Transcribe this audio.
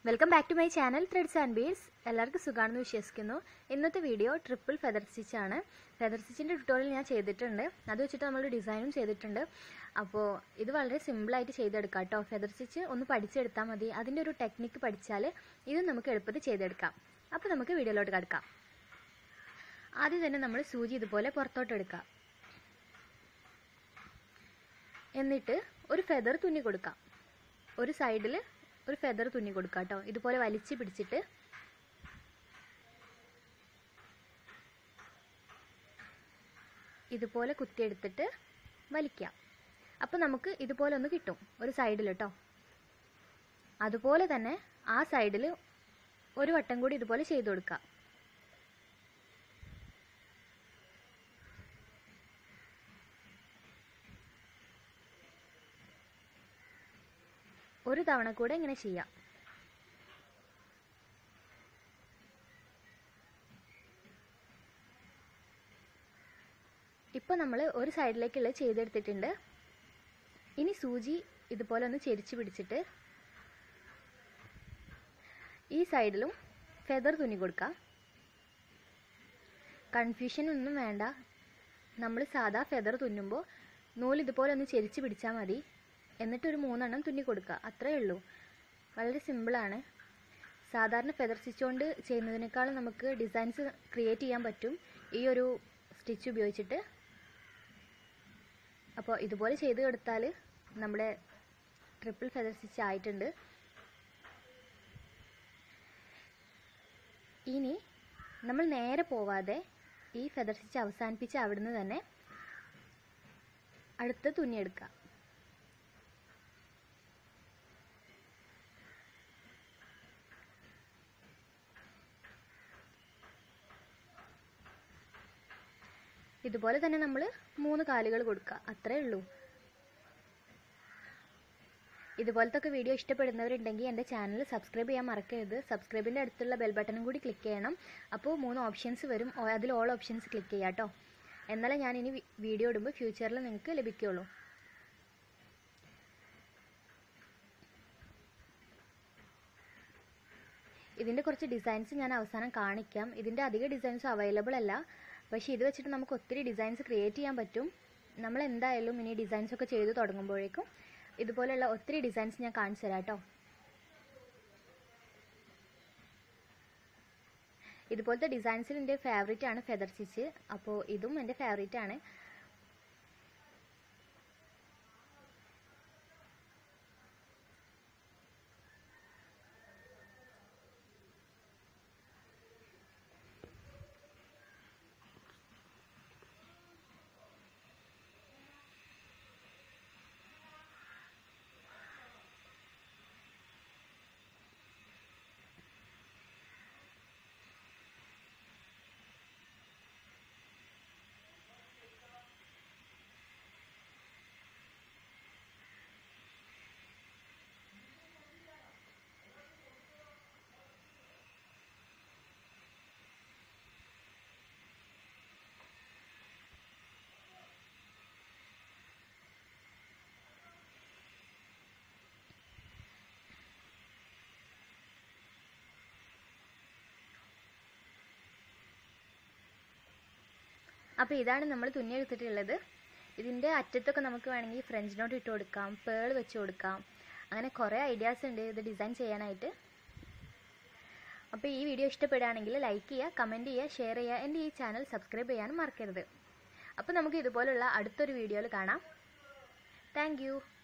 welcome back to my channel threads and beads എല്ലാവർക്കും സുഖമാണെന്ന് വിശ്വസിക്കുന്നു ഇന്നത്തെ വീഡിയോ ട്രിപ്പിൾ ഫെദർ സ്റ്റിച്ച് ആണ് ഫെദർ സ്റ്റിച്ചിൻ്റെ ട്യൂട്ടോറിയൽ ഞാൻ ചെയ്തിട്ടുണ്ട് അത് വെച്ചിട്ട് നമ്മൾ ഡിസൈനും ചെയ്തിട്ടുണ്ട് അപ്പോൾ ഇത് വളരെ സിമ്പിളായിട്ട് ചെയ്തെടുക്കാം കേട്ടോ ഫെദർ സ്റ്റിച്ച് ഒന്ന് പഠിച്ചെടുത്താൽ മതി അതിൻ്റെ ഒരു ടെക്നിക്ക് പഠിച്ചാൽ ഇത് നമുക്ക് എളുപ്പത്തിൽ ചെയ്തെടുക്കാം അപ്പോൾ നമുക്ക് വീഡിയോയിലോട്ട് കിടക്കാം ആദ്യം തന്നെ നമ്മൾ സൂചി ഇതുപോലെ പുറത്തോട്ട് എടുക്കാം എന്നിട്ട് ഒരു ഫെദർ തുന്നി കൊടുക്കാം ഒരു സൈഡിൽ ഒരു ഫെദർ തുന്നി കൊടുക്കാം കേട്ടോ ഇതുപോലെ വലിച്ച് പിടിച്ചിട്ട് ഇതുപോലെ കുത്തിയെടുത്തിട്ട് വലിക്കാം അപ്പോൾ നമുക്ക് ഇതുപോലെ ഒന്ന് കിട്ടും ഒരു സൈഡിൽ കേട്ടോ അതുപോലെ തന്നെ ആ സൈഡിൽ ഒരു വട്ടം കൂടി ഇതുപോലെ ചെയ്തു കൊടുക്കാം ഒരു തവണ കൂടെ ഇങ്ങനെ ചെയ്യാം ഇപ്പോൾ നമ്മൾ ഒരു സൈഡിലേക്കുള്ളത് ചെയ്തെടുത്തിട്ടുണ്ട് ഇനി സൂചി ഇതുപോലെ ഒന്ന് ചെരിച്ച് പിടിച്ചിട്ട് ഈ സൈഡിലും ഫെദർ തുന്നി കൊടുക്കാം കൺഫ്യൂഷൻ ഒന്നും വേണ്ട നമ്മൾ സാധാ ഫെദർ തുന്നുമ്പോൾ നൂല് ഇതുപോലെ ഒന്ന് ചെരിച്ച് പിടിച്ചാൽ മതി എന്നിട്ട് ഒരു മൂന്നെണ്ണം തുന്നി കൊടുക്കുക അത്രയേ ഉള്ളൂ വളരെ സിമ്പിളാണ് സാധാരണ ഫെദർ സ്റ്റിച്ച് കൊണ്ട് ചെയ്യുന്നതിനേക്കാളും നമുക്ക് ഡിസൈൻസ് ക്രിയേറ്റ് ചെയ്യാൻ പറ്റും ഈ ഒരു സ്റ്റിച്ച് ഉപയോഗിച്ചിട്ട് അപ്പോൾ ഇതുപോലെ ചെയ്ത് കൊടുത്താൽ നമ്മുടെ ട്രിപ്പിൾ ഫെദർ സ്റ്റിച്ച് ആയിട്ടുണ്ട് ഇനി നമ്മൾ നേരെ പോവാതെ ഈ ഫെദർ സ്റ്റിച്ച് അവസാനിപ്പിച്ച് അവിടുന്ന് തന്നെ അടുത്ത തുന്നിയെടുക്കുക ഇതുപോലെ തന്നെ നമ്മൾ മൂന്ന് കാലുകൾ കൊടുക്കുക അത്രേ ഉള്ളൂ ഇതുപോലത്തെ ഒക്കെ വീഡിയോ ഇഷ്ടപ്പെടുന്നവരുണ്ടെങ്കിൽ എൻ്റെ ചാനൽ സബ്സ്ക്രൈബ് ചെയ്യാൻ മറക്കരുത് സബ്സ്ക്രൈബിൻ്റെ അടുത്തുള്ള ബെൽ ബട്ടണും കൂടി ക്ലിക്ക് ചെയ്യണം അപ്പോൾ മൂന്ന് ഓപ്ഷൻസ് വരും ഓ- അതിൽ ഓൾ ഓപ്ഷൻസ് ക്ലിക്ക് ചെയ്യാം കേട്ടോ എന്നാലേ ഞാൻ ഇനി വി- വീഡിയോ ഇടുമ്പോൾ ഫ്യൂച്ചറിൽ നിങ്ങൾക്ക് ലഭിക്കുകയുള്ളൂ ഇതിൻ്റെ കുറച്ച് ഡിസൈൻസ് ഞാൻ അവസാനം കാണിക്കാം ഇതിൻ്റെ അധിക ഡിസൈൻസ് അവൈലബിൾ അല്ല പക്ഷേ ഇത് വെച്ചിട്ട് നമുക്ക് ഒത്തിരി ഡിസൈൻസ് ക്രിയേറ്റ് ചെയ്യാൻ പറ്റും നമ്മൾ എന്തായാലും ഇനി ഡിസൈൻസ് ഒക്കെ ചെയ്ത് തുടങ്ങുമ്പോഴേക്കും ഇതുപോലെയുള്ള ഒത്തിരി ഡിസൈൻസ് ഞാൻ കാണിച്ചു തരാം കേട്ടോ ഇതുപോലത്തെ ഡിസൈൻസിൽ എൻ്റെ ഫേവറേറ്റ് ആണ് ഫെദർ സ്റ്റിച്ച് അപ്പോൾ ഇതും എൻ്റെ ഫേവറേറ്റ് ആണ് അപ്പോൾ ഇതാണ് നമ്മൾ തുന്നിയെടുത്തിട്ടുള്ളത് ഇതിൻ്റെ അറ്റത്തൊക്കെ നമുക്ക് വേണമെങ്കിൽ ഫ്രഞ്ച് നോട്ട് ഇട്ട് കൊടുക്കാം പേൾ വെച്ച് കൊടുക്കാം അങ്ങനെ കുറേ ഐഡിയാസ് ഉണ്ട് ഇത് ഡിസൈൻ ചെയ്യാനായിട്ട് അപ്പോൾ ഈ വീഡിയോ ഇഷ്ടപ്പെടുകയാണെങ്കിൽ ലൈക്ക് ചെയ്യുക കമൻറ്റ് ചെയ്യുക ഷെയർ ചെയ്യുക എൻ്റെ ഈ ചാനൽ സബ്സ്ക്രൈബ് ചെയ്യാനും മറക്കരുത് അപ്പോൾ നമുക്ക് ഇതുപോലുള്ള അടുത്തൊരു വീഡിയോയിൽ കാണാം താങ്ക്